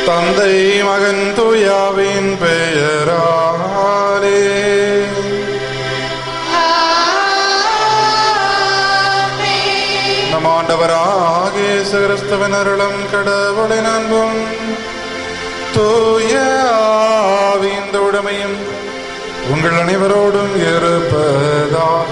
தந்தை மகன் தூயாவின் பெயராலே நம் ஆண்டவராகிய இயேசு கிறிஸ்துவின் அருளும் கடவுளின் அன்பும் தூய ஆவியின் உடமையும் உங்கள் அனைவரோடும் இருப்பதாக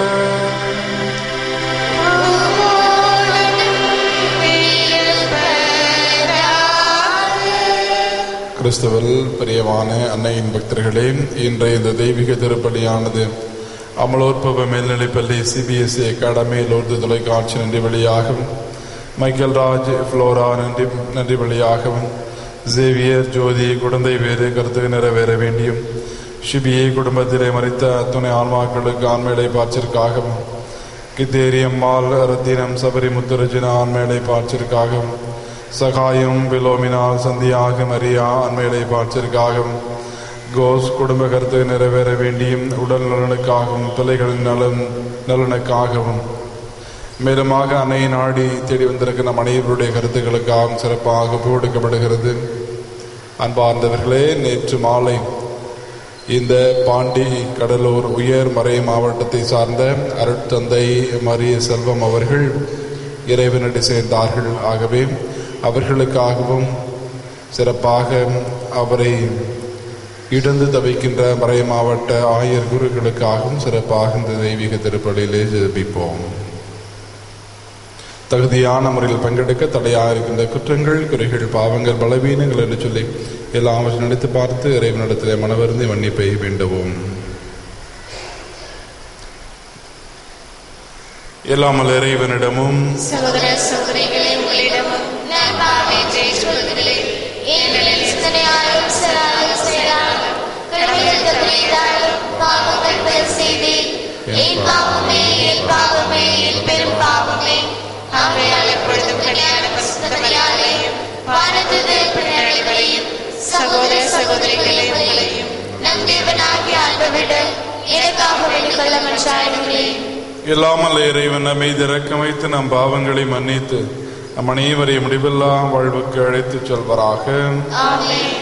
கிறிஸ்துவில் பிரியமான அன்னையின் பக்தர்களே இன்றைய இந்த தெய்வீக திருப்பலியானது அமலோற்பவ மேல்நிலைப்பள்ளி சிபிஎஸ்இ அகாடமி லோர்து தொலைக்காட்சி நன்றி வழியாகவும் மைக்கேல் ராஜ் ஃப்ளோரா நன்றி நன்றி வழியாகவும் ஜேவியர் ஜோதி குழந்தை வேறு கருத்து நிறைவேற வேண்டியும் ஷிபியை குடும்பத்திலே மறித்த துணை ஆன்மாக்களுக்கு ஆண்மையை பாய்ச்சிற்காகவும் கித்தேரியம்மாள் ரத்தினம் சபரி முத்துரஜின ஆண்மையை பாய்ச்சிற்காகவும் சகாயம் பிலோமினால் சந்தியாக மரியா அண்மையிலை பாய்ச்சிற்காகவும் கோஸ் குடும்ப கருத்து நிறைவேற வேண்டியும் உடல் நலனுக்காகவும் பிள்ளைகளின் நலன் நலனுக்காகவும் மேலுமாக அன்னை நாடி தேடி வந்திருக்கிற நம் அனைவருடைய கருத்துக்களுக்காகவும் சிறப்பாக கொடுக்கப்படுகிறது அன்பார்ந்தவர்களே நேற்று மாலை இந்த பாண்டி கடலூர் உயர் மறை மாவட்டத்தை சார்ந்த அருட்தந்தை மரிய செல்வம் அவர்கள் இறைவனடி சேர்ந்தார்கள் ஆகவே அவர்களுக்காகவும் சிறப்பாக அவரை இடந்து தவிக்கின்ற மறை மாவட்ட ஆயர் குருக்களுக்காகவும் சிறப்பாக இந்த தெய்வீக திருப்பலியிலே ஜெபிப்போம் தகுதியான முறையில் பங்கெடுக்க தடையாக இருக்கின்ற குற்றங்கள் குறைகள் பாவங்கள் பலவீனங்கள் என்று சொல்லி எல்லாவற்றையும் நினைத்து பார்த்து இறைவனிடத்திலே மனவருந்தி மன்னிப்பை வேண்டுவோம் எல்லாமல் இறைவனிடமும் சகோதர சகோதரிகளே உங்களிடமும் நான் பாவேற்றை சொல்வதில்லை ஏனெனில் சிந்தனையாலும் சொல்லாலும் செயலாலும் கடமைகள் தவறியதாலும் பாவங்கள் பெரு செய்தேன் என் பாவமே என் பாவமே என் பெரும் பாவமே ஆகையால் எப்பொழுதும் கல்யாண பசுத்தமையாலையும் வானத்துது பின்னடைகளையும் சகோதர சகோதரிகளே உங்களையும் நம் தேவனாகிய ஆண்டவிடம் எனக்காக வேண்டிக் கொள்ள மன்றாடுகிறேன் இல்லாமல் இறைவன் நம்மை திறக்க வைத்து நம் பாவங்களை மன்னித்து நம் அனைவரையும் முடிவில்லா வாழ்வுக்கு அழைத்துச் செல்வராக ஆமென்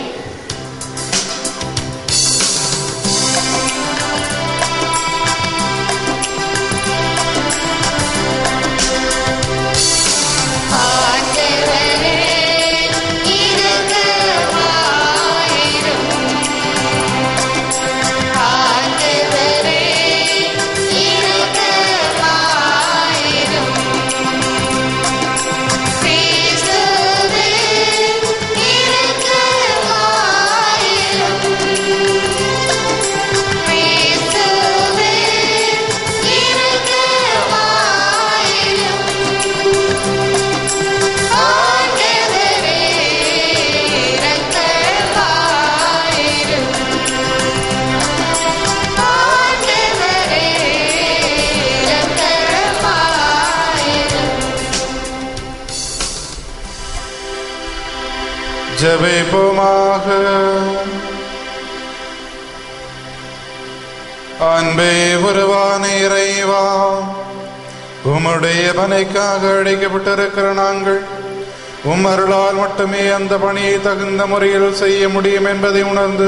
ஆண்டவரே இரக்கமாயிரும் ஆண்டவரே இரக்கமாயிரும் கிறிஸ்துவே இரக்கமாயிரும் கிறிஸ்துவே இரக்கமாயிரும் ஆண்டவரே இரக்கமாயிரும் ஆண்டவரே இரக்கமாயிரும் ஜெபிப்போமாக அன்பே உருவான இறைவா உம்முடைய பணிக்காக அழைக்கப்பட்டிருக்கிற நாங்கள் உம் அருளால் மட்டுமே அந்த பணியை தகுந்த முறையில் செய்ய முடியும் என்பதை உணர்ந்து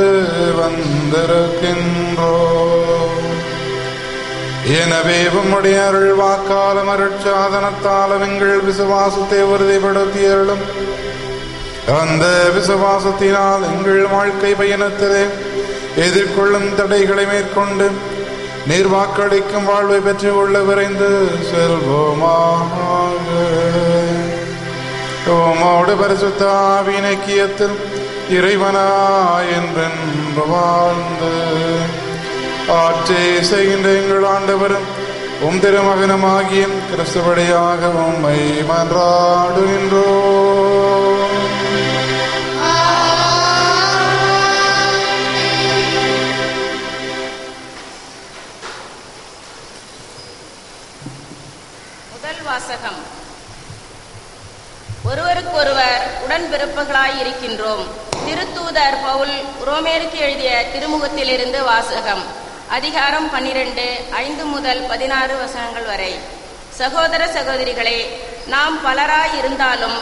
வந்திருக்கின்றோம் எனவே உம்முடைய அருள் வாக்காலம் அருட்சாதனத்தாலும் எங்கள் விசுவாசத்தை உறுதிப்படுத்தியருளும் அந்த விசுவாசத்தினால் எங்கள் வாழ்க்கை பயணத்திலே எதிர்கொள்ளும் தடைகளை மேற்கொண்டு நீர் வாக்களிக்கும் வாழ்வை பெற்றுக் கொள்ள விரைந்து செல்வோமாக உமோடு பரிசுத்த ஆவியின் ஐக்கியத்தில் இறைவனா என்றென்று வாழ்ந்து ஆட்சி செய்கின்ற எங்கள் ஆண்டவரும் உம் திருமகனுமாகிய கிறிஸ்துவடியாக உம்மை மன்றாடுகின்றோம் முதல் வாசகம் ஒருவருக்கொருவர் உடன்பிறப்புகளாய் இருக்கின்றோம் திருத்தூதர் பவுல் ரோமேருக்கு எழுதிய திருமுகத்திலிருந்து வாசகம் அதிகாரம் பன்னிரண்டு ஐந்து முதல் பதினாறு வசனங்கள் வரை சகோதர சகோதரிகளே நாம் பலராய் இருந்தாலும்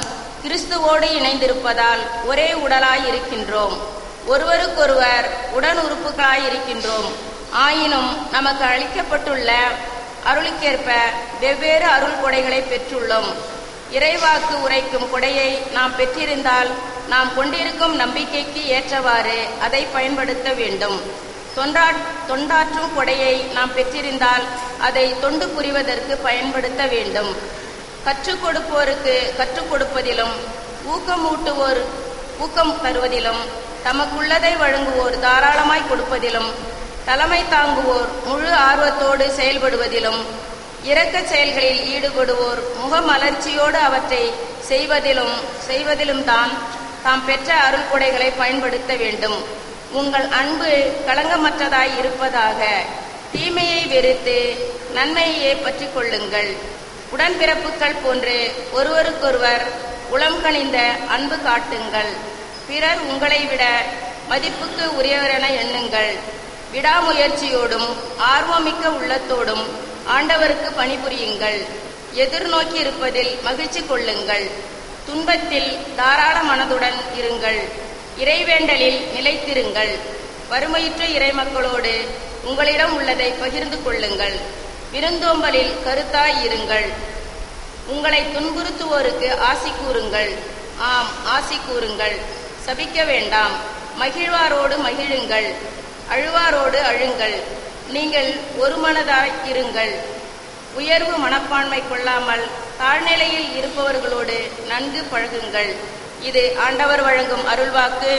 கிறிஸ்துவோடு இணைந்திருப்பதால் ஒரே உடலாய் இருக்கின்றோம் ஒருவருக்கொருவர் உடன் உறுப்புகளாய் இருக்கின்றோம் ஆயினும் நமக்கு அளிக்கப்பட்டுள்ள அருளுக்கேற்ப வெவ்வேறு அருள் கொடைகளை பெற்றுள்ளோம் இறைவாக்கு உரைக்கும் கொடையை நாம் பெற்றிருந்தால் நாம் கொண்டிருக்கும் நம்பிக்கைக்கு ஏற்றவாறு அதை பயன்படுத்த வேண்டும் தொண்டா தொண்டாற்றும் கொடையை நாம் பெற்றிருந்தால் அதை தொண்டு புரிவதற்கு பயன்படுத்த வேண்டும் கற்றுக் கொடுப்போருக்கு கற்றுக் கொடுப்பதிலும் ஊக்கமூட்டுவோர் ஊக்கம் தருவதிலும் தமக்குள்ளதை வழங்குவோர் தாராளமாய் கொடுப்பதிலும் தலைமை தாங்குவோர் முழு ஆர்வத்தோடு செயல்படுவதிலும் இரக்கச் செயல்களில் ஈடுபடுவோர் முகமலர்ச்சியோடு அவற்றை செய்வதிலும் செய்வதிலும் தான் தாம் பெற்ற அருள் கொடைகளை பயன்படுத்த வேண்டும் உங்கள் அன்பு களங்கமற்றதாய் இருப்பதாக தீமையை வெறுத்து நன்மையையே பற்றிக் கொள்ளுங்கள் உடன்பிறப்புகள் போன்று ஒருவருக்கொருவர் உளம் கனிந்த அன்பு காட்டுங்கள் பிறர் உங்களை விட மதிப்புக்கு உரியவரென எண்ணுங்கள் விடாமுயற்சியோடும் ஆர்வமிக்க உள்ளத்தோடும் ஆண்டவருக்கு பணிபுரியுங்கள் எதிர்நோக்கி இருப்பதில் மகிழ்ச்சி கொள்ளுங்கள் துன்பத்தில் தாராள மனதுடன் இருங்கள் இறைவேண்டலில் நிலைத்திருங்கள் வறுமையுற்ற இறைமக்களோடு உங்களிடம் உள்ளதை பகிர்ந்து கொள்ளுங்கள் விருந்தோம்பலில் கருத்தாய் இருங்கள் உங்களை துன்புறுத்துவோருக்கு ஆசி கூறுங்கள் ஆம் ஆசி கூறுங்கள் சபிக்க வேண்டாம் மகிழ்வாரோடு மகிழுங்கள் அழுவாரோடு அழுங்கள் நீங்கள் ஒரு மனதாய் இருங்கள் உயர்வு மனப்பான்மை கொள்ளாமல் தாழ்நிலையில் இருப்பவர்களோடு நன்கு பழகுங்கள் இது ஆண்டவர் வழங்கும் அருள்வாக்கு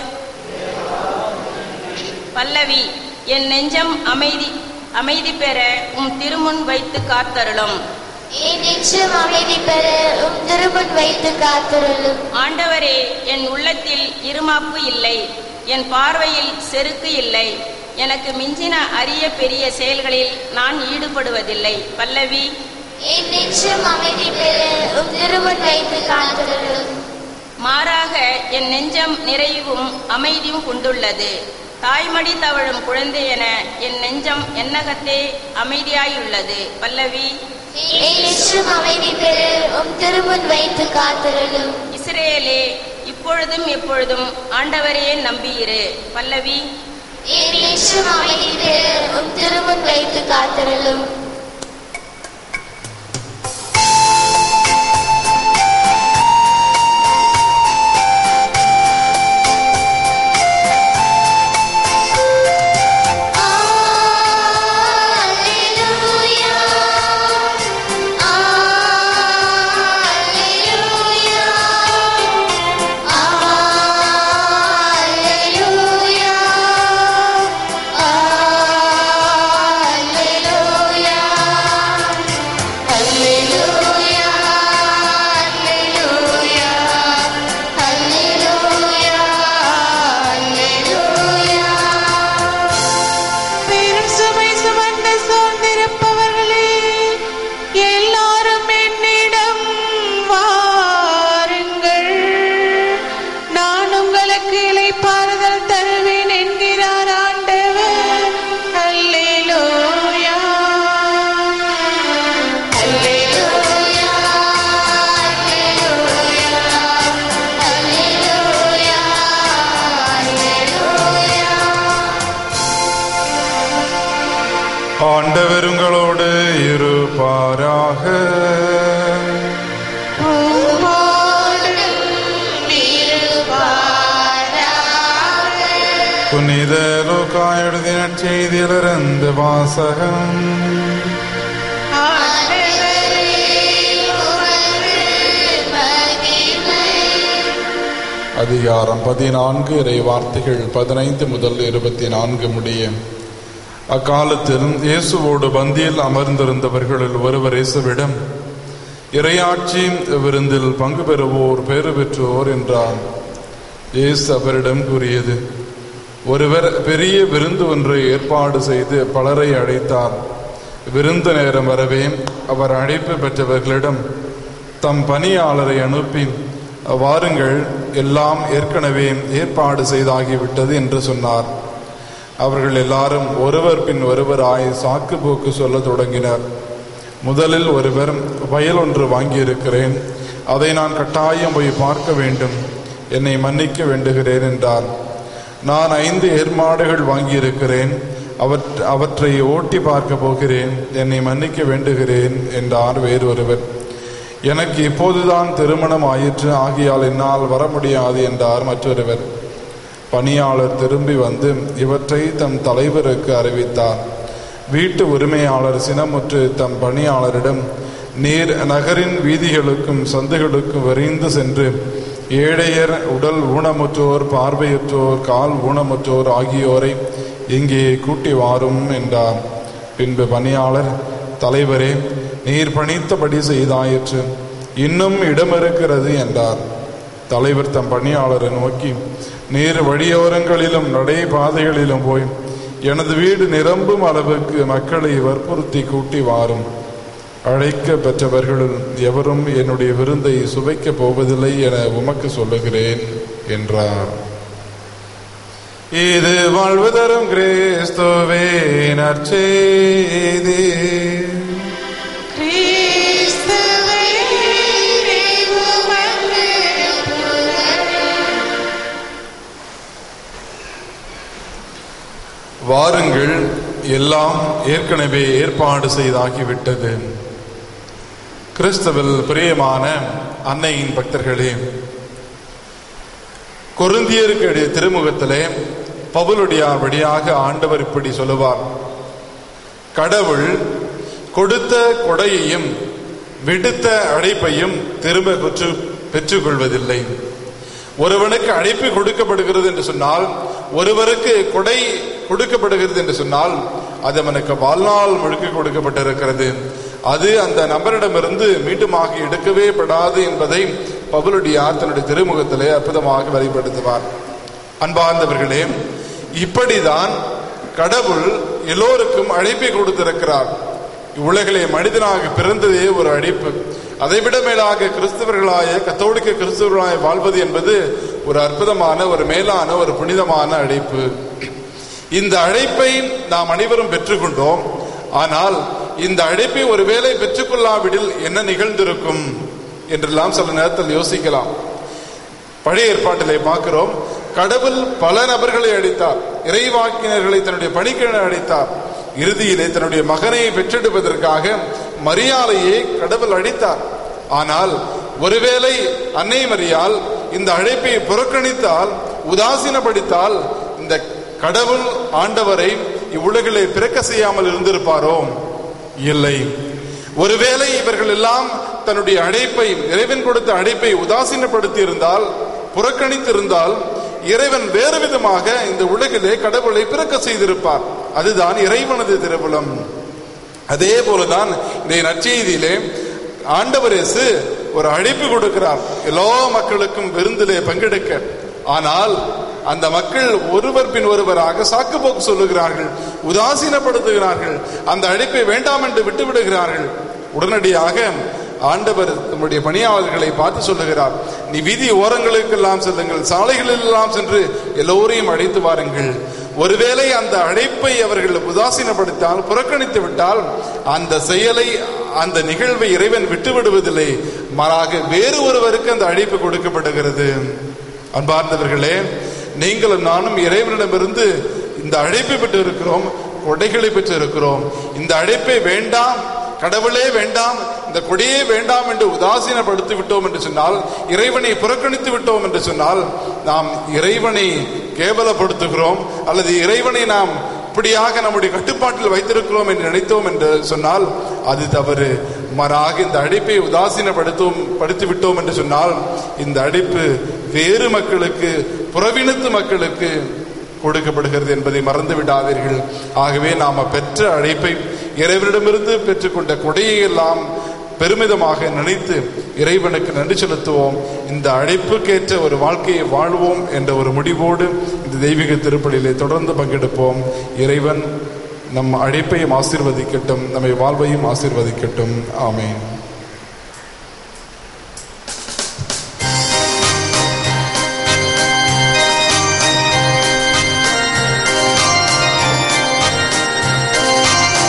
பல்லவி என் நெஞ்சம் அமைதி அமைதி பெற உம் திருமுன் வைத்து காத்தருளும் என் நெஞ்சம் அமைதி பெற உம் திருமுன் வைத்து காத்திருளும் ஆண்டவரே என் உள்ளத்தில் இருமாப்பு இல்லை என் பார்வையில் செருக்கு இல்லை எனக்கு மிஞ்சின அரிய பெரிய செயல்களில் நான் ஈடுபடுவதில்லை பல்லவி என் நெஞ்சம் அமைதி பெற உம் திருமுன் வைத்து காத்திருளும் மாறாக என் நெஞ்சம் நிறைவும் அமைதியும் கொண்டுள்ளது தாய்மடி தவழும் குழந்தை என என் நெஞ்சம் என்னகத்தே அமைதியாயுள்ளது பல்லவி என் நெஞ்சம் அமைதி பெற உம் திருமுன் வைத்து காத்திருளும் இஸ்ரேலே இப்பொழுதும் எப்பொழுதும் ஆண்டவரையே நம்பியிரு பல்லவி என் நெஞ்சம் அமைதி பெற உம் திருமுன் வைத்து காத்திருளும் Alleluia Alleluia Alleluia Alleluia Alleluia Alleluia Alleluia Alleluia பெரும் சுமை சுமந்து சோர்ந்திருப்பவர்களே எல்லாரும் என்னிடம் வாருங்கள் நான் உங்களுக்கு இளைப்பாறுதல் தருவேன் என்கிறார் ஆண்டவர் அல்லேலூயா Alleluia, Alleluia, Alleluia, Alleluia. ஆண்டவர் உங்களோடு இருப்பாராக உம்மோடும் இருப்பாராக. புனித லூக்கா எழுதின செய்தியிலிருந்து வாசகம் ஆண்டவரே, உமக்கு மகிமை. அதிகாரம் பதினான்கு இறை வார்த்தைகள் பதினைந்து முதல் இருபத்தி நான்கு முடிய அக்காலத்தில் இயேசுவோடு பந்தியில் அமர்ந்திருந்தவர்களில் ஒருவர் இயேசுவிடம் இறையாட்சி விருந்தில் பங்கு பெறுவோர் பேறு பெற்றோர் என்றார் இயேசு அவரிடம் கூறியது ஒருவர் பெரிய விருந்து ஒன்றை ஏற்பாடு செய்து பலரை அழைத்தார் விருந்து நேரம் வரவே அவர் அழைப்பு பெற்றவர்களிடம் தம் பணியாளரை அனுப்பி வாருங்கள் எல்லாம் ஏற்கனவே ஏற்பாடு செய்தாகிவிட்டது என்று சொன்னார் அவர்கள் எல்லாரும் ஒருவர் பின் ஒருவராய் சாக்கு போக்கு சொல்லத் தொடங்கினர் முதலில் ஒருவர் வயல் ஒன்று வாங்கியிருக்கிறேன் அதை நான் கட்டாயம் போய் பார்க்க வேண்டும் என்னை மன்னிக்க வேண்டுகிறேன் என்றார் நான் ஐந்து ஏர்மாடுகள் வாங்கியிருக்கிறேன் அவற் அவற்றை ஓட்டி பார்க்க போகிறேன் என்னை மன்னிக்க வேண்டுகிறேன் என்றார் வேறொருவர் எனக்கு இப்போதுதான் திருமணம் ஆயிற்று ஆகியால் என்னால் வர முடியாது என்றார் மற்றொருவர் பணியாளர் திரும்பி வந்து இவற்றை தம் தலைவருக்கு அறிவித்தார் வீட்டு உரிமையாளர் சினமுற்று தம் பணியாளரிடம் நீர் நகரின் வீதிகளுக்கும் சந்துகளுக்கும் விரைந்து சென்று ஏழையர் உடல் ஊனமுற்றோர் பார்வையற்றோர் கால் ஊனமுற்றோர் ஆகியோரை இங்கே கூட்டி வாரும் என்றார் பின்பு பணியாளர் தலைவரே நீர் பணித்தபடி செய்தாயிற்று இன்னும் இடம் இருக்கிறது என்றார் தலைவர் தம் பணியாளரை நோக்கி நீர் வழியோரங்களிலும் நடை பாதைகளிலும் போய் எனது வீடு நிரம்பும் அளவுக்கு மக்களை வற்புறுத்தி கூட்டி வாரும் அழைக்க பெற்றவர்களுள் எவரும் என்னுடைய விருந்தை சுவைக்கப் போவதில்லை என உமக்கு சொல்லுகிறேன் என்றார் இது வாழ்வு தரும் கிறிஸ்துவே நற்செய்தி கிறிஸ்துவே உமக்கு வாருங்கள் எல்லாம் ஏற்கனவே ஏற்பாடு செய்தாகிவிட்டது கிறிஸ்தவில் பிரியமான அன்னையின் பக்தர்களே கொருந்தியருக்கு எழுதிய திருமுகத்திலே பவுலுடையார் வழியாக ஆண்டவர் இப்படி சொல்லுவார் கடவுள் கொடுத்த கொடையையும் விடுத்த அழைப்பையும் திரும்ப பெற்று பெற்றுக்கொள்வதில்லை ஒருவனுக்கு அழைப்பு கொடுக்கப்படுகிறது என்று சொன்னால் ஒருவருக்கு கொடை கொடுக்கப்படுகிறது என்று சொன்னால் அது அவனுக்கு வாழ்நாள் முழுக்க கொடுக்கப்பட்டிருக்கிறது அது அந்த நபரிடமிருந்து மீண்டுமாக எடுக்கவே படாது என்பதை பவுலடியார் தன்னுடைய திருமுகத்திலே அற்புதமாக வெளிப்படுத்துவார் அன்பார்ந்தவர்களே இப்படிதான் கடவுள் எல்லோருக்கும் அழைப்பை கொடுத்திருக்கிறார் இவ்வுலகிலே மனிதனாக பிறந்ததே ஒரு அழைப்பு அதைவிட மேலாக கிறிஸ்தவர்களாய கத்தோலிக்க கிறிஸ்தவர்களாய வாழ்வது என்பது ஒரு அற்புதமான ஒரு மேலான ஒரு புனிதமான அழைப்பு இந்த அழைப்பை நாம் அனைவரும் பெற்றுக்கொண்டோம் ஆனால் இந்த அழைப்பை ஒருவேளை பெற்றுக்கொள்ளாவிடில் என்ன நிகழ்ந்திருக்கும் என்றெல்லாம் சில நேரத்தில் யோசிக்கலாம் பழைய ஏற்பாட்டிலே பார்க்கிறோம் கடவுள் பல நபர்களை அழைத்தார் இறைவாக்கினர்களை தன்னுடைய பணிக்கென அழைத்தார் இறுதியிலே தன்னுடைய மகனை பெற்றெடுப்பதற்காக மரியாதையை கடவுள் அழைத்தார் ஆனால் ஒருவேளை அன்னை மரியால் இந்த அழைப்பை புறக்கணித்தால் உதாசீனப்படுத்தால் இந்த கடவுள் ஆண்டவரை இவ்வுலகிலே பிறக்க செய்யாமல் இருந்திருப்பாரோ இல்லை ஒருவேளை இவர்கள் எல்லாம் தன்னுடைய அழைப்பை இறைவன் கொடுத்த அழைப்பை உதாசீனப்படுத்தி இருந்தால் புறக்கணித்திருந்தால் இறைவன் வேறு விதமாக இந்த உலகிலே கடவுளை பிறக்க செய்திருப்பார் அதுதான் இறைவனது திருவுளம் அதே போலதான் இந்த நற்செய்தியிலே ஆண்டவர் இயேசு ஒரு அழைப்பு கொடுக்கிறார் எல்லா மக்களுக்கும் விருந்திலே பங்கெடுக்க ஆனால் அந்த மக்கள் ஒருவர் பின் ஒருவராக சாக்குப்போக்கு சொல்லுகிறார்கள் உதாசீனப்படுத்துகிறார்கள் அந்த அழைப்பை வேண்டாம் என்று விட்டு விடுகிறார்கள் உடனடியாக ஆண்டவர் தம்முடைய பணியாளர்களை பார்த்து சொல்லுகிறார் நீ வீதி ஓரங்களுக்கெல்லாம் செல்லுங்கள் சாலைகளில் எல்லாம் சென்று எல்லோரையும் அழைத்து வாருங்கள் ஒருவேளை அந்த அழைப்பை அவர்கள் உதாசீனப்படுத்தால் புறக்கணித்து விட்டால் அந்த செயலை அந்த நிகழ்வை இறைவன் விட்டு விடுவதில்லை மாறாக வேறு ஒருவருக்கு அந்த அழைப்பு கொடுக்கப்படுகிறது அன்பார்ந்தவர்களே நீங்களும் நானும் இறைவனிடமிருந்து இந்த அழைப்பை பெற்று இருக்கிறோம் கொடைகளை பெற்று இருக்கிறோம் இந்த அழைப்பை வேண்டாம் கடவுளே வேண்டாம் இந்த கொடியே வேண்டாம் என்று உதாசீனப்படுத்தி விட்டோம் என்று சொன்னால் இறைவனை புறக்கணித்து விட்டோம் என்று சொன்னால் நாம் இறைவனை கேவலப்படுத்துகிறோம் அல்லது இறைவனை நாம் இப்படியாக நம்முடைய கட்டுப்பாட்டில் வைத்திருக்கிறோம் என்று நினைத்தோம் என்று சொன்னால் அது தவறு மாறாக இந்த அழைப்பை உதாசீனப்படுத்தும் படுத்தி விட்டோம் என்று சொன்னால் இந்த அழைப்பு வேறு மக்களுக்கு புறவினத்து மக்களுக்கு கொடுக்கப்படுகிறது என்பதை மறந்து விடாதீர்கள் ஆகவே நாம பெற்ற அழைப்பை இறைவனிடமிருந்து பெற்றுக்கொண்ட கொடையை எல்லாம் பெருமிதமாக நினைத்து இறைவனுக்கு நன்றி செலுத்துவோம் இந்த அழைப்புக்கேற்ற ஒரு வாழ்க்கையை வாழ்வோம் என்ற ஒரு முடிவோடு இந்த தெய்வீக திருப்பலியிலே தொடர்ந்து பங்கெடுப்போம் இறைவன் நம் அழைப்பையும் ஆசீர்வதிக்கட்டும் நம்மை வாழ்வையும் ஆசீர்வதிக்கட்டும் ஆமென்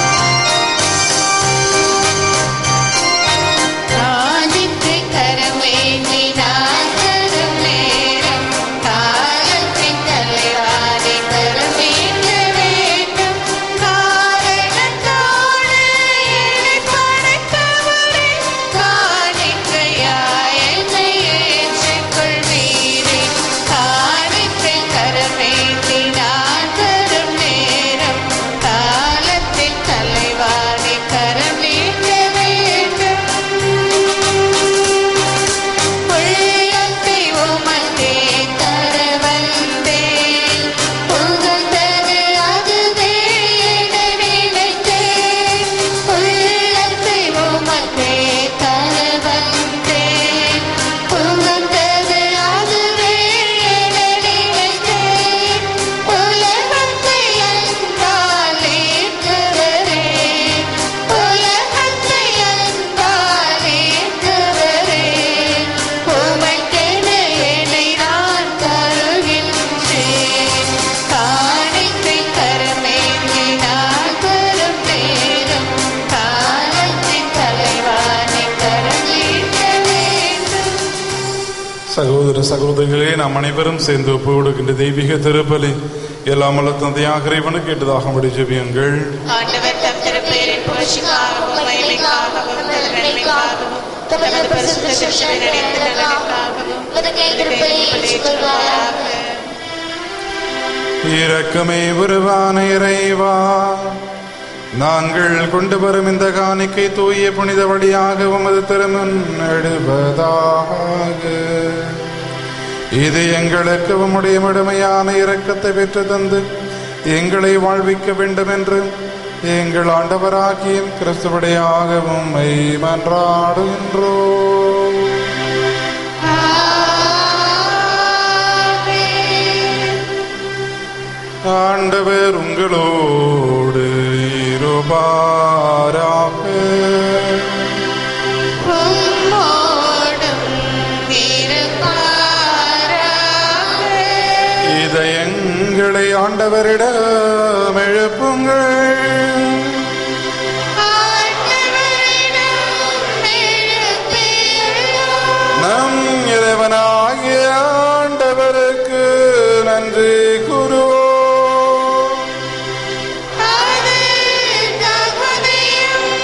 ராஜிக்கு கரமே சகோதர சகோதரிகளே நாம் அனைவரும் சேர்ந்து ஒப்பு கொடுக்கின்ற தெய்வீக திருப்பலி எல்லாம் வல்ல தந்தையாக இறைவனுக்கு கேட்டதாக ஜெபியுங்கள் ஆண்டவர் தம் திருப்பெயரின் புகழ்ச்சிக்காகவும் மகிமைக்காகவும் தமது நன்மைக்காகவும் தமது பரிசுத்த சிறுசனை நினைத்து நலனுக்காகவும் உமது கைதிருப்பலை ஏற்றுக்கொள்வாராக இரக்கமே உருவான இறைவா நாங்கள் கொண்டு வரும் இந்த காணிக்கை தூய புனித வழியாக உமது திருமண் எடுப்பதாக இது எங்களுக்கு உம்முடைய முழுமையான இரக்கத்தை பெற்று தந்து எங்களை வாழ்விக்க வேண்டும் என்று எங்கள் ஆண்டவராகிய கிறிஸ்துவடையாக உம்மை மன்றாடுகின்றோம் ஆண்டவர் உங்களோடு இருப்பாராக உம்மோடும் இருப்பாராக. இதயங்களை ஆண்டவரிடம் எழுப்புங்கள் ஆண்டவரிடம் எழுப்பியுள்ளோம். நம் இறைவனாகிய ஆண்டவருக்கு நன்றி கூறுவோம் அது தகுதியும்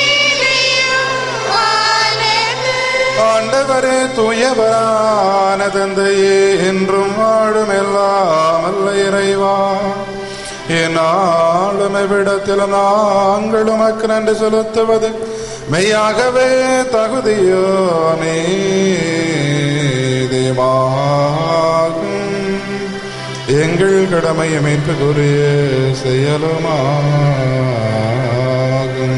நீதியுமானது. ஆண்டவரே தூயவரான தந்தையே என்றும் வாழும் எல்லாம் அல்ல இறைவா என்னாலும் எவ்விடத்திலும் நாங்கள் உமக்கு நன்றி செலுத்துவது மெய்யாகவே தகுதியோ நீதிமாகும் எங்கள் கடமையை மீட்புக்குரிய செயலுமாகும்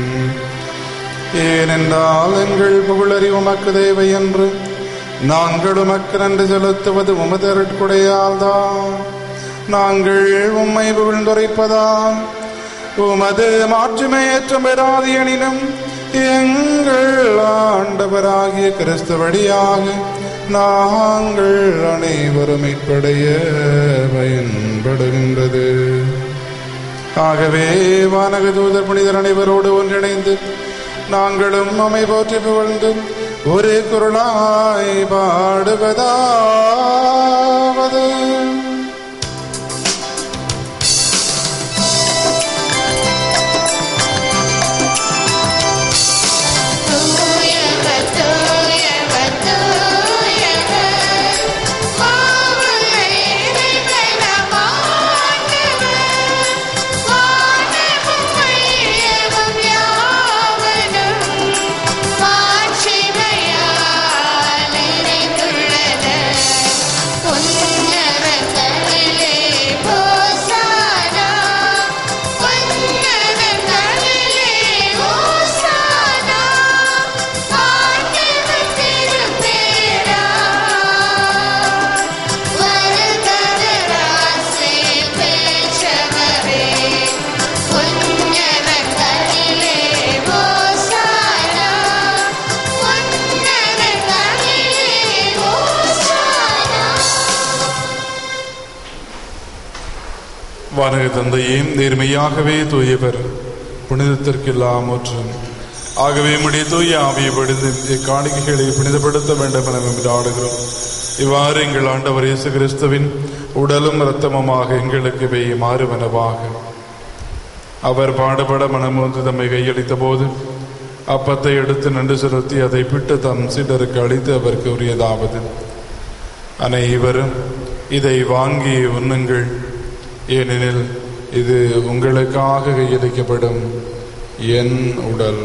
ஏனென்றால் எங்கள் புகழறி உமக்கு தேவை என்று நாங்கள் உமக்கு நன்றி செலுத்துவது உமது அருட்குடையால் தான் நாங்கள் உம்மை புகழ்ந்துரைப்பதால் உமது மாற்றுமையேற்றம் பெறாது எனினும் எங்கள் ஆண்டவராகிய கிறிஸ்து வழியாக நாங்கள் அனைவரும் மீட்படைய பயன்படுகின்றது ஆகவே வானக தூதர் புனிதர் அனைவரோடு ஒன்றிணைந்து நாங்களும் அமை போற்றி புகழ்ந்து ஒரே குரலாய் பாடுவதாவது தூயவர், தூயவர், தூயவர். பாவங்கள் இறைவனம் ஆண்டவர். வானமும் மையமும் யாவனும் மாட்சிமையால் நிறைந்துள்ளன. உன்னதங்களிலே ஹோசானா. உன்னதங்களிலே ஹோசானா. ஆண்டவர் திருப்பேரால் வருகிறராசே பெற்றவரே. உன்னதங்களிலே ஹோசானா. உன்னதங்களிலே ஹோசானா. வானக தந்தையும் நேர்மையாகவே தூயவர் புனிதத்திற்கெல்லாம் ஒற்றும் ஆகவே முடிய தூய ஆவியை படிந்து இக்காணிக்கைகளை புனிதப்படுத்த வேண்டும் என ஆடுகிறோம் இவ்வாறு எங்கள் ஆண்டவர் இயேசு கிறிஸ்துவின் உடலும் இரத்தமுமாக எங்களுக்கு இவை மாறுவனவாக அவர் பாடுபட மனமோந்து தம்மை கையளித்த போது அப்பத்தை எடுத்து நன்று செலுத்தி அதை பிட்டு தம் சீடருக்கு அளித்து அவருக்கு உரியதாவது அனைவரும் இதை வாங்கி உண்ணுங்கள் ஏனெனில் இது உங்களுக்காக கையளிக்கப்படும் என் உடல்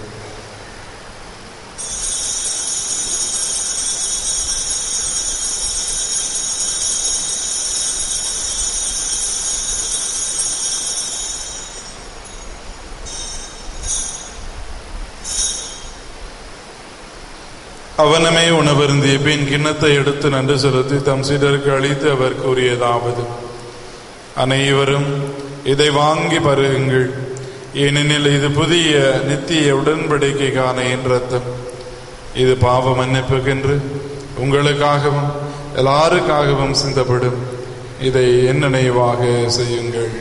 அவனமே உணவருந்திய பின் கிண்ணத்தை எடுத்து நன்று செலுத்தி தம் சீடருக்கு அளித்து அவர் கூறியதாவது அனைவரும் இதை வாங்கி பருகுங்கள் ஏனெனில் இது புதிய நித்திய உடன்படிக்கைக்கான என் ரத்தம் இது பாவ மன்னிப்புக்கென்று உங்களுக்காகவும் எல்லாருக்காகவும் சிந்தப்படும் இதை என் நினைவாக செய்யுங்கள்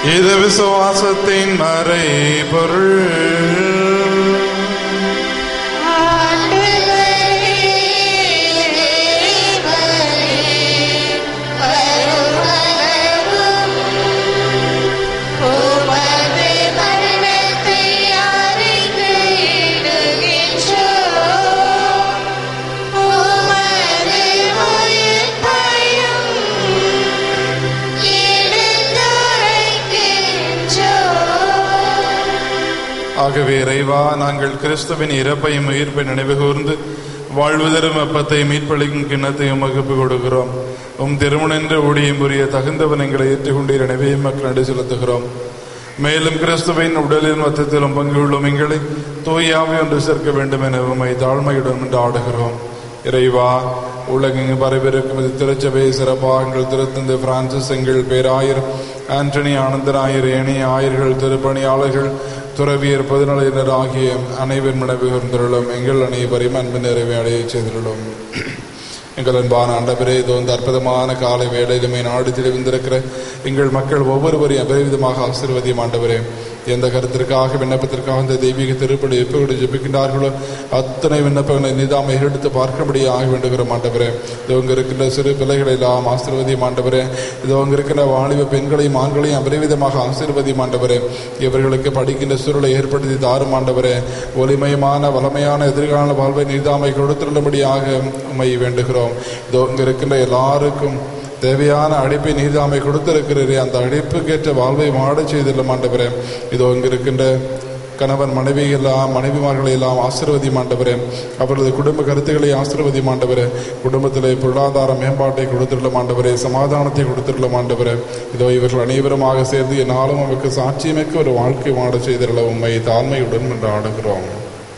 இது விசுவாசத்தின் மறை பொருள் ஆகவே இறைவா நாங்கள் கிறிஸ்துவின் இறப்பையும் உயிர்ப்பை நினைவு கூர்ந்து வாழ்வு தரும் வெப்பத்தை மீட்பளிக்கும் கிண்ணத்தையும் வகுப்பு கொடுக்கிறோம் உம் திருமணென்ற ஊழியம் புரிய தகுந்தவன் எங்களை ஏற்றுக்கொண்டீர் எனவே மக்கள் நடு செலுத்துகிறோம் மேலும் கிறிஸ்துவின் உடலின் மொத்தத்திலும் பங்கு கொள்ளும் எங்களை தூயாவை ஒன்று சேர்க்க வேண்டும் என உம்மை தாழ்மையுடன் என்று ஆடுகிறோம் இறைவா உலகெங்கு பரவிருக்கும் இது திருச்சபை சிறப்பாக எங்கள் திருத்தந்தை பிரான்சிஸ் எங்கள் பேராயர் ஆண்டனி ஆனந்தராயர் ஏனைய ஆயர்கள் திருப்பணியாளர்கள் துறவியர் பொதுநிலையினர் ஆகிய அனைவர் மனைவி கூர்ந்துள்ளோம் எங்கள் அனைவரையும் அன்பு நிறைவை அடைய செய்துள்ளோம் எங்கள் அன்பான ஆண்டவரே இது வந்து அற்புதமான காலை வேலையிலுமே நாடு தெளிவிந்திருக்கிற எங்கள் மக்கள் ஒவ்வொருவரையும் அபரிவிதமாக ஆசீர்வதியும் ஆண்டவரே எந்த கருத்திற்காக விண்ணப்பத்திற்காக இந்த தெய்வீக திருப்படி எப்போது ஜெபிக்கின்றார்களோ அத்தனை விண்ணப்பங்களை நிதாமை எடுத்து பார்க்கும்படியாக வேண்டுகிறோம் ஆண்டவரே இது இங்க இருக்கின்ற சிறு பிள்ளைகளை எல்லாம் ஆசீர்வதியும் ஆண்டவரே இது அங்க இருக்கிற வாலிப பெண்களையும் ஆண்களையும் அபரிவிதமாக ஆசீர்வதியும் ஆண்டவரே இவர்களுக்கு படிக்கின்ற சூழலை ஏற்படுத்தி தாரும் ஆண்டவரே ஒளிமயமான வளமையான எதிர்கால வாழ்வை நிதாமை கொடுத்துள்ளபடியாக உண்மை வேண்டுகிறோம் இதோ இங்க இருக்கின்ற எல்லாருக்கும் தேவையான அழைப்பை நீதாமை கொடுத்திருக்கிறீரே அந்த அழைப்புக்கேற்ற வாழ்வை மாடச் செய்துள்ள ஆண்டவரே இதோ இங்க இருக்கின்ற கணவன் மனைவி எல்லாம் மனைவிமார்களை எல்லாம் ஆசீர்வதி மாண்டவரே அவர்களது குடும்ப கருத்துக்களை ஆசீர்வதி மாண்டவரே குடும்பத்திலே பொருளாதார மேம்பாட்டை கொடுத்துள்ள மாண்டவரே சமாதானத்தை கொடுத்துள்ள மாண்டவரே இதோ இவர்கள் அனைவருமாக சேர்ந்து என்னாலும் அவருக்கு சாட்சியமிக்க ஒரு வாழ்க்கை மாடச் செய்துள்ள உண்மை தாழ்மையுடன் என்று ஆடுகிறோம்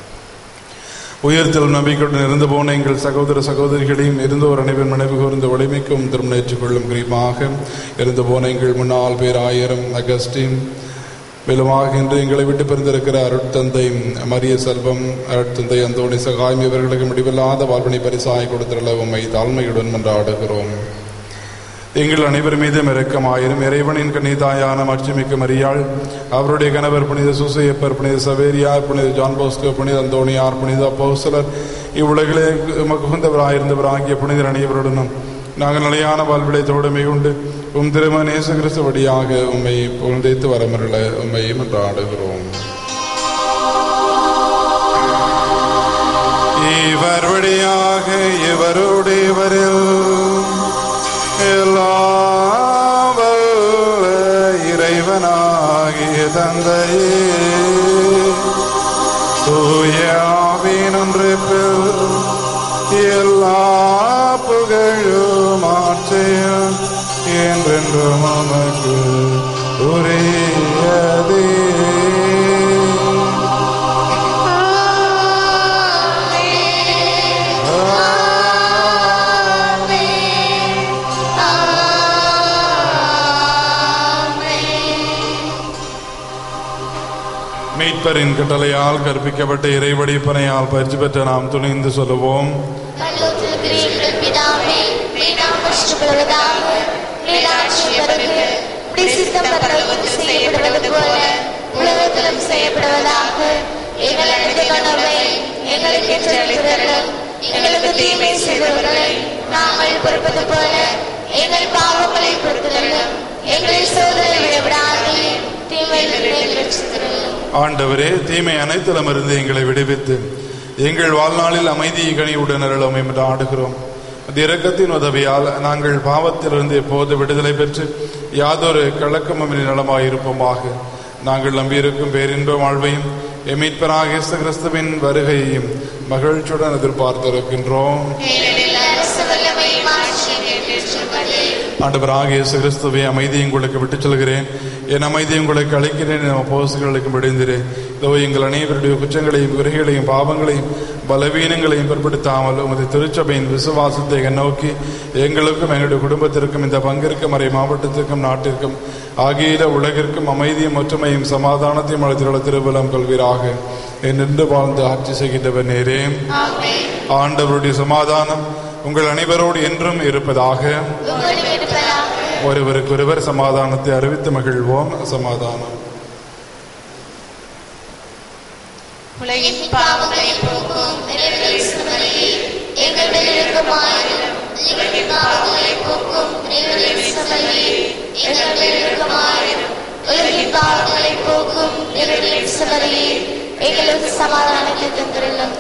உயர்த்தல் நம்பிக்கையுடன் இருந்து போன எங்கள் சகோதர சகோதரிகளையும் இருந்தோர் அனைவர் மனைவி கூர்ந்த வலிமைக்கும் திருமணம் ஏற்றுக்கொள்ளும் கிரீமாக இருந்து போன எங்கள் முன்னாள் பேராயிரம் அகஸ்டின் மேலுமாக இன்று எங்களை விட்டு பிரிந்திருக்கிற அருட்தந்தை மரிய செல்வம் அருட்தந்தை அந்தோணி சகாயம் இவர்களுக்கு முடிவில்லாத வாழ்வினை பரிசாய் கொடுத்துள்ள உண்மை தாழ்மையுடன் மன்றாடுகிறோம் எங்கள் அனைவர் மீதும் இரக்கமாயிரும் இறைவனின் கன்னிதாயான மட்சிமிக்க மரியாள் அவருடைய கணவர் புனித சுசையப்பர் புனித சவேரியா புனித ஜான் போஸ்கோ புனித அந்தோணியார் புனித அப்போஸ்தலர் இவ்வுலகிலே மகுந்தவராயிருந்தவர் ஆகிய புனிதர் அனைவருடனும் நாங்கள் நிலையான வாழ்விலை தோடுமை கொண்டு உம் திரும நேச கிறிஸ்து வழியாக உம்மை புகழ்ந்தைத்து வரமருள உம்மை மன்றாடுகிறோம் இவர் வழியாக இவரோடு இவரில் எல்லாம் வல்ல இறைவனாகிய தந்தையே தூய ஆவியின் ஒன்றிப்பில் எல்லா புகழும் ஆட்சியும் என்றென்றும் நமக்கு உரியதே மீட்பரின் கட்டளையால் கற்பிக்கப்பட்ட இறைவடிப்பனையால் பயிற்சி பெற்ற நாம் துணிந்து சொல்லுவோம் பிதாவே வேண்டாம் கஷ்டப்படுவதாக வேதாட்சியம் வருக இப்படி சித்தம் பரலோகத்தில் செய்யப்படுவது போல உலகத்திலும் செய்யப்படுவதாக எங்கள் அடுத்த கனவை எங்களுக்கு எச்சரித்தரலும் எங்களுக்கு தீமை செய்தவர்களை நாங்கள் பொறுப்பது போல எங்கள் பாவங்களை பொறுத்தரலும் எங்களை சோதனை விடவிடாதே தீமையிலிருந்து எங்களை ரட்சித்தரலும் ஆண்டவரே தீமை அனைத்திலுமிருந்து எங்களை விடுவித்து எங்கள் வாழ்நாளில் அமைதியை கனிவுடன் அருளும் என்று ஆடுகிறோம் அந்த இரக்கத்தின் உதவியால் நாங்கள் பாவத்திலிருந்து எப்போது விடுதலை பெற்று யாதொரு கலக்கமின்றி நலமாயிருப்போமாக நாங்கள் நம்பியிருக்கும் பேரின்ப வாழ்வையும் எமீட்பராக இயேசு கிறிஸ்துவின் வருகையையும் மகிழ்ச்சியுடன் எதிர்பார்த்திருக்கின்றோம் ஏனெனில் அரசு வல்லமை மாட்சியை ஏற்றுக்கொண்டே ஆண்டவராக இயேசு கிறிஸ்துவை அமைதியை உங்களுக்கு விட்டுச் செல்கிறேன் என் அமைதியை உங்களுக்கு அழைக்கிறேன் என் அப்போஸ்தலர்களுக்கு விடுந்திரேன் இதோ எங்கள் அனைவருடைய குற்றங்களையும் குறைகளையும் பாவங்களையும் பலவீனங்களையும் பிற்படுத்தாமல் உமது திருச்சபையின் விசுவாசத்தை நோக்கி எங்களுக்கும் எங்களுடைய குடும்பத்திற்கும் இந்த பங்கிற்கும் அறை மாவட்டத்திற்கும் நாட்டிற்கும் ஆகிய உலகிற்கும் அமைதியும் ஒற்றுமையும் சமாதானத்தையும் அழைத்துள்ள திருவலம் கொள்வீராக என்று வாழ்ந்து ஆட்சி செய்கின்றவர் நேரே ஆண்டவருடைய சமாதானம் உங்கள் அனைவரோடு என்றும் இருப்பதாக உங்களோடு இருப்பதாக ஒருவருக்கொருவர் சமாதானத்தை அறிவித்து மகிழ்வோம் சமாதானம் உலகின் பாவங்களை போக்கும் இறைவனின் மரியே எங்கள் மேல் இரக்கமாயிரும் உலகின் பாவங்களை போக்கும் இறைவனின் மரியே எங்கள் மேல் இரக்கமாயிரும் உலகின் பாவங்களை போக்கும் இறைவனின் மரியே எங்களுக்கு சமாதானத்தை தந்திருளும்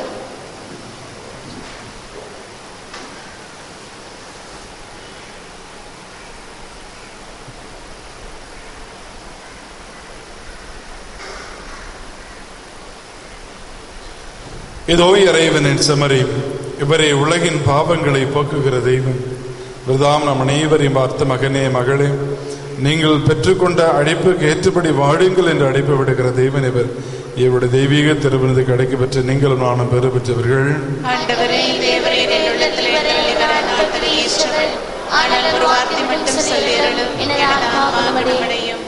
இதோ இறைவனின் செமரி இவரே உலகின் பாவங்களை போக்குகிற தெய்வம் விரதாம் நம் அனைவரையும் பார்த்த மகனே மகளே நீங்கள் பெற்றுக்கொண்ட அழைப்புக்கு ஏற்றபடி வாழுங்கள் என்று அழைப்பு விடுகிற தெய்வன் இவர் இவருடைய தெய்வீக திருவிருது கிடைக்க பெற்ற நீங்களும் நானும் பெறு பெற்றவர்கள் ஆண்டவரே தேவரே என் உள்ளத்தில் தள்ளிவர நான் ஈஸ்வரன் ஆனால் ஒரு வார்த்தை மட்டும் சொல்லியருளும் எனது ஆத்மா குணமடையும்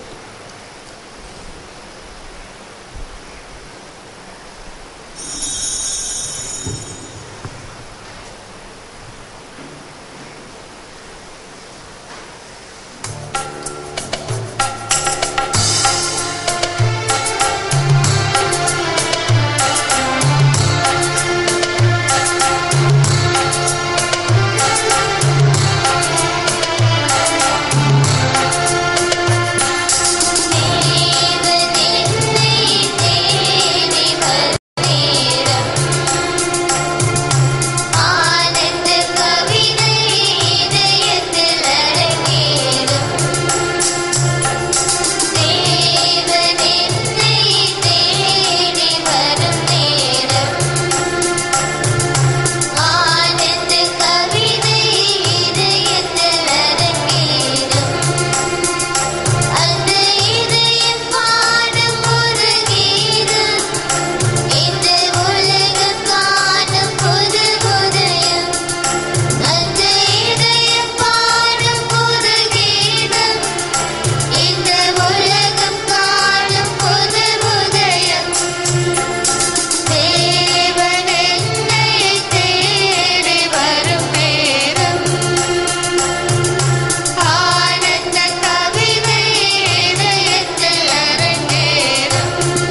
ஆனந்த கவிதை இதயத்தில் அரங்கேறும் தேவன் என்னை தேடி வரும் நேரம் ஆனந்த கவிதை இதயத்தில் அரங்கேறும் அந்த இதயம் பாடும் ஒரு கீதம் இந்த உலகம் காணும் புது புதயம் அந்த இதயம் பாடும் புது கீதம் இந்த உலகம் காணும் புது புதயம் தேவன் என்னை தேடி வரும் நேரம் ஆனந்த கவிதை இதயத்தில் அரங்கேறும்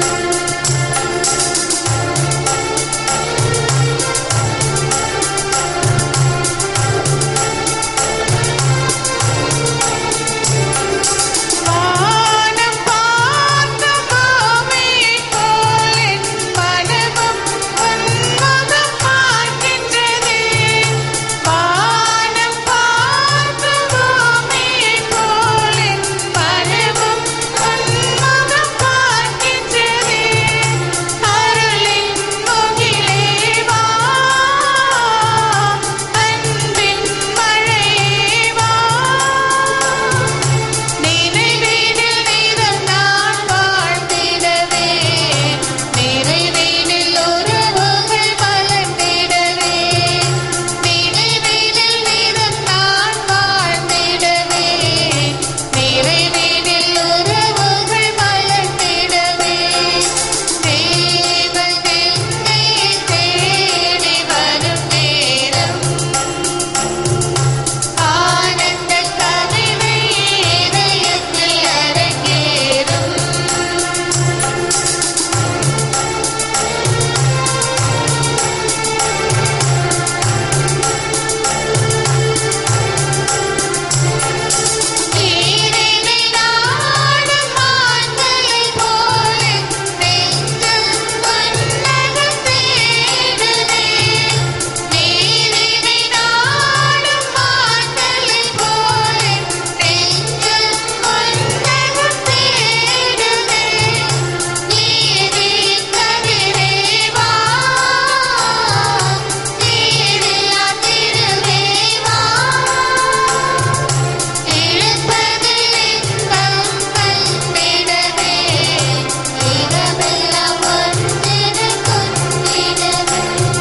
வானம் பார்த்த பூமியைப் போல் என் மனமும் உன்முகம் பார்க்கின்றதே. வானம் பார்த்த பூமியைப் போல் என் மனமும் உன்முகம் பார்க்கின்றதே. அருளின் முகிலே வா, அன்பின் மழையே வா. நினைவினில் நீதம் நான் வாழ்ந்திடவே நிறைவினில் உறவுகள் மலர்ந்திடவே நினைவினில் நீதம் நான் வாழ்ந்திடவே நிறைவினில் உறவுகள் மலர்ந்திடவே தேவன் என்னை தேடி வரும் நேரம் ஆனந்த கவிதை இதயத்தில் அரங்கேறும் நீரினை நாடும் மான்களைப் போல நெஞ்சம் வண்ணகம் தேடுதே. நீரினை நாடும் மான்களைப் போல நெஞ்சம் வண்ணகம் தேடுதே. நீரின் கதிரே வா, நீரில்லா திருவே வா. இழப்பதில் இன்பம் கண்டிடவே இகமெல்லாம் ஒன்றினை கொண்டிடவே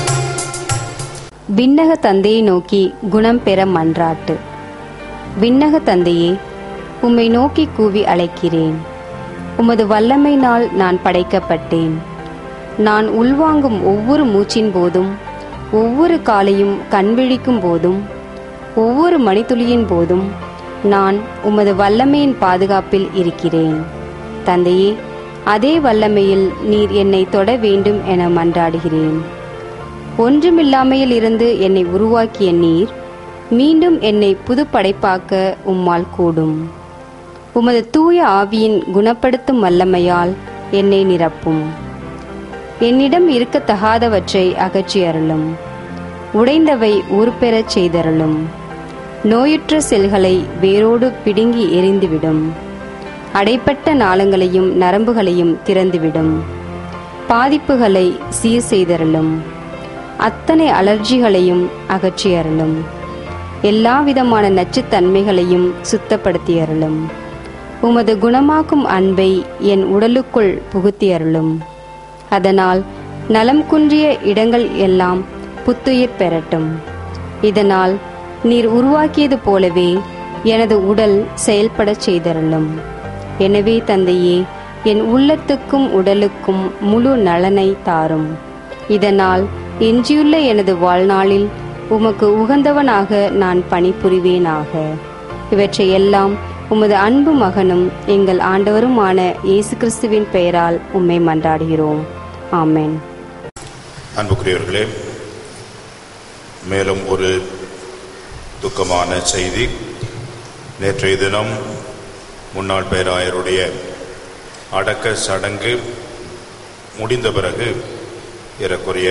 விண்ணக தந்தையை நோக்கி குணம் பெற மன்றாட்டு விண்ணக தந்தையே உம்மை நோக்கி கூவி அழைக்கிறேன் உமது வல்லமையினால் நான் படைக்கப்பட்டேன் நான் உள்வாங்கும் ஒவ்வொரு மூச்சின் போதும் ஒவ்வொரு காலையும் கண்விழிக்கும் போதும் ஒவ்வொரு மணித்துளியின் போதும் நான் உமது வல்லமையின் பாதுகாப்பில் இருக்கிறேன் தந்தையே அதே வல்லமையில் நீர் என்னை தொட வேண்டும் என மன்றாடுகிறேன் ஒன்றுமில்லாமையில் இருந்து என்னை உருவாக்கிய நீர் மீண்டும் என்னை புது படைப்பாக்க உம்மால் கூடும் உமது தூய ஆவியின் குணப்படுத்தும் வல்லமையால் என்னை நிரப்பும் என்னிடம் இருக்கத்தகாதவற்றை அகற்றி அருளும் உடைந்தவை உருப்பெறச் செய்தருளும் நோயுற்ற செல்களை வேரோடு பிடுங்கி எரிந்துவிடும் அடைப்பட்ட நாளங்களையும் நரம்புகளையும் திறந்துவிடும் பாதிப்புகளை சீர் செய்தருளும் அத்தனை அலர்ஜிகளையும் அகற்றி அருளும் எல்லா விதமான நச்சுத்தன்மைகளையும் சுத்தப்படுத்தி அருளும் உமது குணமாக்கும் அன்பை என் உடலுக்குள் புகுத்தி அருளும் அதனால் நலம் குன்றிய இடங்கள் எல்லாம் புத்துயிர் பெறட்டும் இதனால் நீர் உருவாக்கியது போலவே எனது உடல் செயல்படச் செய்தருளும் எனவே தந்தையே என் உள்ளத்துக்கும் உடலுக்கும் முழு நலனை தாரும் இதனால் எஞ்சியுள்ள எனது வாழ்நாளில் உமக்கு உகந்தவனாக நான் பணிபுரிவேனாக இவற்றை எல்லாம் உமது அன்பு மகனும் எங்கள் ஆண்டவருமான இயேசு கிறிஸ்துவின் பெயரால் உம்மை மன்றாடுகிறோம் ஆமென் அன்புக்குரியவர்களே மேலும் ஒரு துக்கமான செய்தி நேற்றைய தினம் முன்னாள் பேராயருடைய அடக்க சடங்கு முடிந்த பிறகு ஏறக்குறைய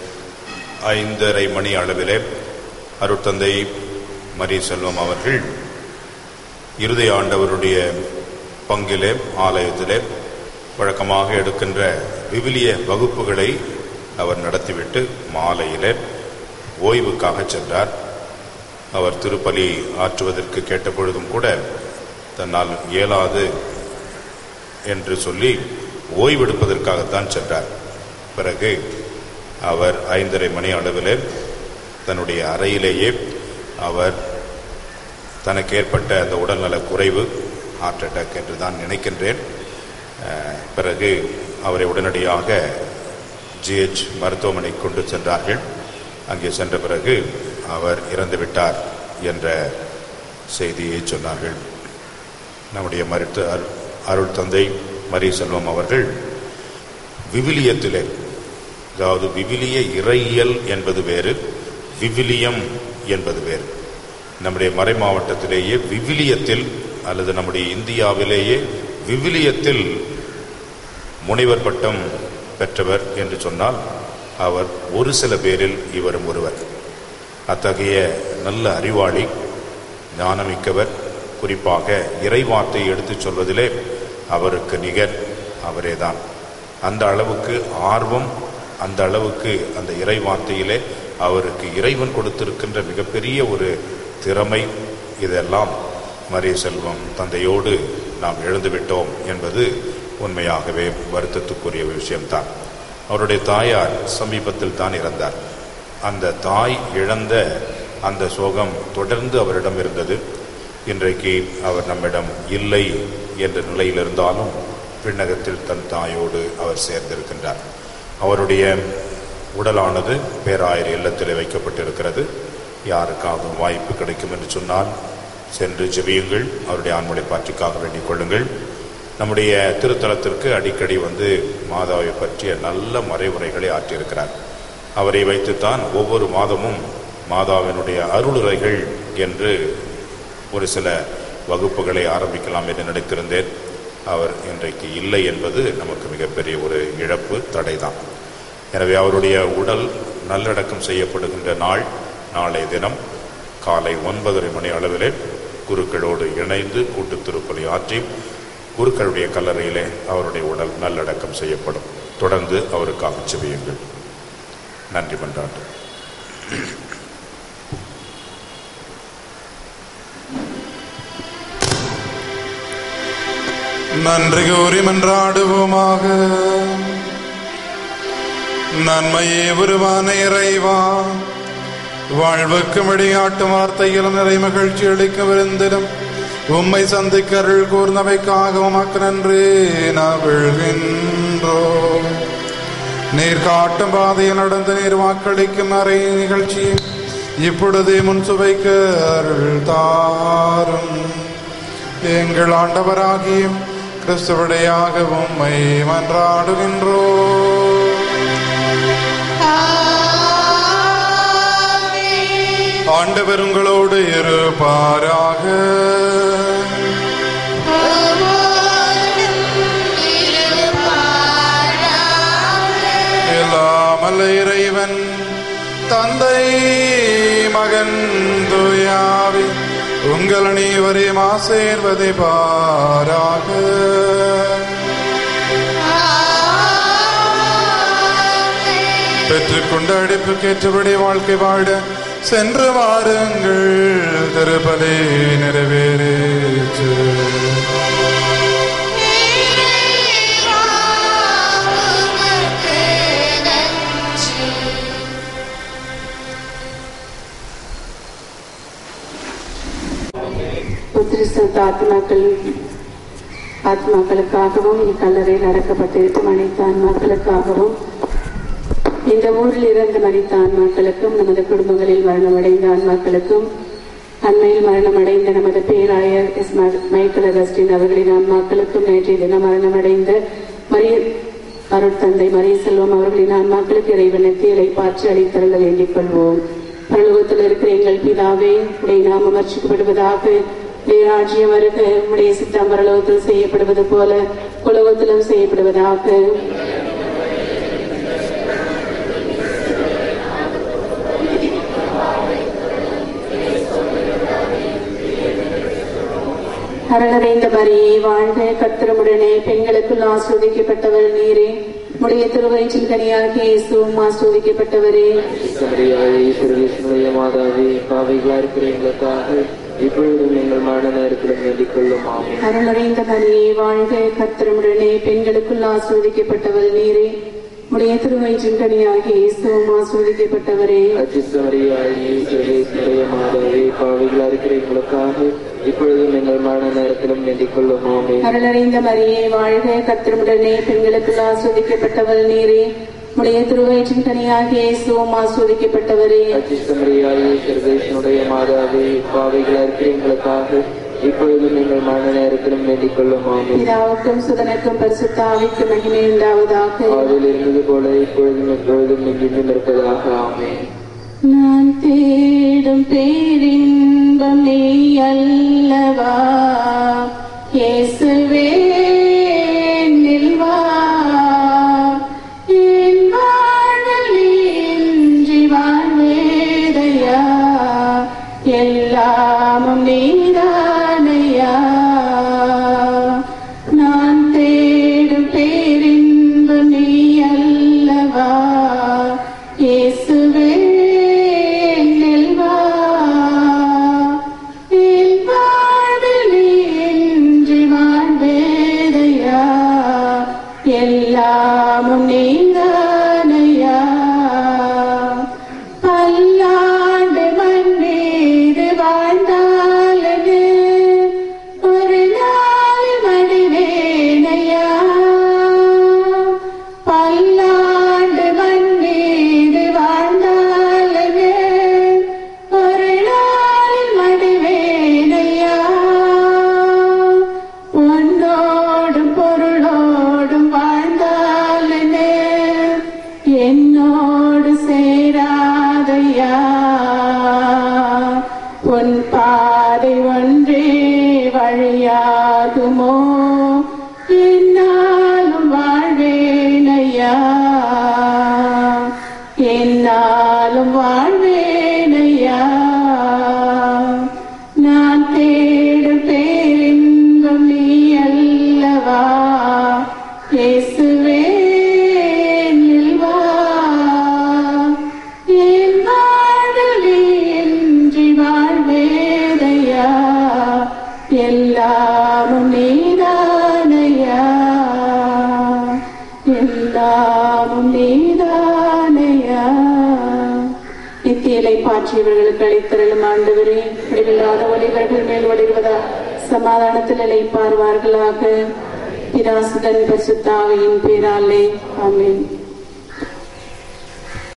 ஐந்தரை மணி அளவிலே அருட்தந்தை மரி செல்வம் அவர்கள் இறுதி ஆண்டவருடைய பங்கிலே ஆலயத்திலே வழக்கமாக எடுக்கின்ற விவிலிய வகுப்புகளை அவர் நடத்திவிட்டு மாலையிலே ஓய்வுக்காக சென்றார் அவர் திருப்பலி ஆற்றுவதற்கு கேட்டபொழுதும் கூட தன்னால் இயலாது என்று சொல்லி ஓய்வெடுப்பதற்காகத்தான் சென்றார் பிறகு அவர் ஐந்தரை மணி அளவிலே தன்னுடைய அறையிலேயே அவர் தனக்கு ஏற்பட்ட அந்த உடல்நல குறைவு ஹார்ட் அட்டாக் என்று தான் நினைக்கின்றேன் அஹ், பிறகு அவரை உடனடியாக ஜிஹெச் மருத்துவமனை கொண்டு சென்றார்கள் அங்கே சென்ற பிறகு அவர் இறந்து விட்டார் என்ற செய்தியை சொன்னார்கள் நம்முடைய மருத்துவ அரு- அருள் தந்தை மரி செல்வம் அவர்கள் விவிலியத்திலே அதாவது விவிலிய இறையியல் என்பது வேறு விவிலியம் என்பது வேறு நம்முடைய மறை மாவட்டத்திலேயே விவிலியத்தில் அல்லது நம்முடைய இந்தியாவிலேயே விவிலியத்தில் முனைவர் பட்டம் பெற்றவர் என்று சொன்னால் அவர் ஒரு சில பேரில் இவரும் ஒருவர் அத்தகைய நல்ல அறிவாளி ஞானமிக்கவர் குறிப்பாக இறைவார்த்தையை எடுத்துச் சொல்வதிலே அவருக்கு நிகர் அவரேதான் அந்த அளவுக்கு ஆர்வம் அந்த அளவுக்கு அந்த இறை வார்த்தையிலே அவருக்கு இறைவன் கொடுத்திருக்கின்ற மிகப்பெரிய ஒரு திறமை இதெல்லாம் மரிய செல்வம் தந்தையோடு நாம் எழுந்துவிட்டோம் என்பது உண்மையாகவே வருத்தத்துக்குரிய ஒரு விஷயம்தான் அவருடைய தாயார் சமீபத்தில் தான் இறந்தார் அந்த தாய் இழந்த அந்த சோகம் தொடர்ந்து அவரிடம் இருந்தது இன்றைக்கு அவர் நம்மிடம் இல்லை என்ற நிலையில் இருந்தாலும் விண்ணகத்தில் தன் தாயோடு அவர் சேர்ந்திருக்கின்றார் அவருடைய உடலானது பேராயர் இல்லத்தில் வைக்கப்பட்டிருக்கிறது யாருக்காவது வாய்ப்பு கிடைக்கும் என்று சொன்னால் சென்று ஜெபியுங்கள் அவருடைய ஆண்மொழி பாற்றிக்காக வேண்டிக் கொள்ளுங்கள் நம்முடைய திருத்தலத்திற்கு அடிக்கடி வந்து மாதாவை பற்றிய நல்ல மறைவுரைகளை ஆற்றியிருக்கிறார் அவரை வைத்துத்தான் ஒவ்வொரு மாதமும் மாதாவினுடைய அருளுரைகள் என்று ஒரு சில வகுப்புகளை ஆரம்பிக்கலாம் என்று நினைத்திருந்தேன் அவர் இன்றைக்கு இல்லை என்பது நமக்கு மிகப்பெரிய ஒரு இழப்பு தடைதான் எனவே அவருடைய உடல் நல்லடக்கம் செய்யப்படுகின்ற நாள் நாளைய தினம் காலை ஒன்பதரை மணி அளவிலே குருக்களோடு இணைந்து கூட்டுத் திருப்பலி ஆற்றி குருக்களுடைய கல்லறையிலே அவருடைய உடல் நல்லடக்கம் செய்யப்படும் தொடர்ந்து அவருக்காக செவியுங்கள் நன்றி மன்றாட்டு நன்றி கூறி மன்றாடுவோமாக நன்மையே உருவான இறைவா வாழ்வுக்கு வழிகாட்டும் வார்த்தையிலும் நிறை மகிழ்ச்சி அளிக்க விருந்திடும் உம்மை சந்திக்க அருள் கூர்ந்தவைக்காக உமக்கு நன்றி நவிழ்கின்றோம் நீர் காட்டும் பாதையில் நடந்து நீர் வாக்களிக்கும் அறை நிகழ்ச்சி இப்பொழுதே முன் சுவைக்க அருள் தாரும் எங்கள் ஆண்டவராகிய கிறிஸ்துவடையாக உம்மை மன்றாடுகின்றோ ஆண்டவர் உங்களோடு இருப்பாராக எல்லாமல்ல இறைவன் தந்தை மகன் துயாவி உங்கள் அனைவரையும் ஆசேர்வதை பாராக பெற்றுக்கொண்ட அழைப்புக்கேற்றபடி வாழ்க்கை வாழ சென்று வாருங்கள் திருப்பலி நிறைவேறேற்று புத்திரிசத்த ஆத்மாக்கள் ஆத்மாக்களுக்காகவும் இக்கல்லறையில் அடக்கப்பட்டிருக்கும் அனைத்து ஆன்மாக்களுக்காகவும் இந்த ஊரில் இறந்து மறித்த ஆன்மாக்களுக்கும் நமது குடும்பங்களில் மரணமடைந்த ஆன்மாக்களுக்கும் அண்மையில் மரணமடைந்த நமது பேராயர் எஸ் ம- மைக்கேல் அகஸ்டின் அவர்களின் ஆன்மாக்களுக்கும் நேற்றைய தினம் மரணமடைந்த மரிய அருட்தந்தை மரிய செல்வம் அவர்களின் ஆன்மாக்களுக்கு இறைவனத்தை இலைப்பாற்றி அளித்தருள வேண்டிக் கொள்வோம் பரலோகத்தில் இருக்கிற எங்கள் பிதாவே உடைய நாம் அமர்ச்சிக்கப்படுவதாக உடைய ராஜ்யம் வருக உடைய சித்தம் பரலோகத்தில் செய்யப்படுவது போல உலகத்திலும் செய்யப்படுவதாக அருளறைந்த மரியே வாழ்க கத்திரமுடனே பெண்களுக்குள் ஆஸ்வதிக்கப்பட்டவர் நீரே உடைய திருவயிற்றில் கனியாகிய இயேசுவும் ஆஸ்வதிக்கப்பட்டவரே மரியாதை சர்வேசனுடைய மாதாவே பாவைகளா இருக்கிற எங்களுக்காக இப்பொழுதும் எங்கள் மரண நேரத்திலும் வேண்டிக் கொள்ளும் ஆமென். அருளறைந்த மரியே வாழ்க கத்திரமுடனே பெண்களுக்குள் ஆஸ்வதிக்கப்பட்டவர் நீரே உடைய திருவயிற்றின் கனியாகிய இயேசுவும் ஆஸ்வதிக்கப்பட்டவரே அச்சிஷ்ட மரியாதை சர்வேசனுடைய மாதாவே பாவைகளா இருக்கிற எங்களுக்காக இப்பொழுதும் எங்கள் மரண நேரத்திலும் வேண்டிக் கொள்ளும் ஆமென். அருளறைந்த மரியே வாழ்க கத்திரமுடனே பெண்களுக்குள் ஆஸ்வதிக்கப்பட்டவர் நீரே உடைய திருவயிற்றின் கனியாகிய இயேசுவும் ஆஸ்வதிக்கப்பட்டவரே அச்சிஷ்ட மரியாதை சர்வேசனுடைய மாதாவே பாவைகளா இருக்கிற எங்களுக்காக இப்பொழுதும் எங்கள் மரண நேரத்திலும் வேண்டிக் கொள்ளும் ஆமென். பிதாவுக்கும் சுதனுக்கும் பரிசுத்த ஆவிக்கும் மகிமை உண்டாவதாக ஆதில் இருந்தது போல இப்பொழுதும் எப்பொழுதும் எங்கெங்கும் இருப்பதாக ஆமென் நான் தேடும் பேரின்பம் நீ அல்லவா இயேசுவே என்னில் வா. என் வாழ்வில் நீன்றி வாழ்வேதையா எல்லாமும் நீதானையா நான் தேடும் பேரின்பம் நீ அல்லவா இயேசுவே என்னில் வா. என் வாழ்வில் நீன்றி வாழ்வேதையா எல்லாமும் நீதானையா பல்லாண்டு மண் மீது வாழ்ந்தாலது ஒரு நாள் மடிவேனையா பல்லாண்டு மண் மீது வாழ்ந்தாலது ஒரு நாள் மடிவேனையா பொன்னோடும் பொருளோடும் வாழ்ந்தாலனே என்னோடு சேராதையா உன் பாதை ஒன்றே வழியாகுமோ என்னாலும் வாழ்வேனையா என்னாலும் வாழ்வேனையா நான் தேடும் பேரின்பம் நீ அல்லவா இயேசுவே என்னில் வா. என் வாழ்வில் இன்றி வாழ்வேதையா எல்லாமும் நீதானையா எல்லாமும் நீதானையா நித்தியலை பாற்றியவர்களுக்கு அளித்தருளும் ஆண்டவரே முடிவில்லாத ஒளிவர்கள் மேல் ஒளிர்வதா சமாதானத்தில் இலைப்பார்வார்களாக பிதாசுதன் பரிசுத்தாவியின் பேராலே ஆமென்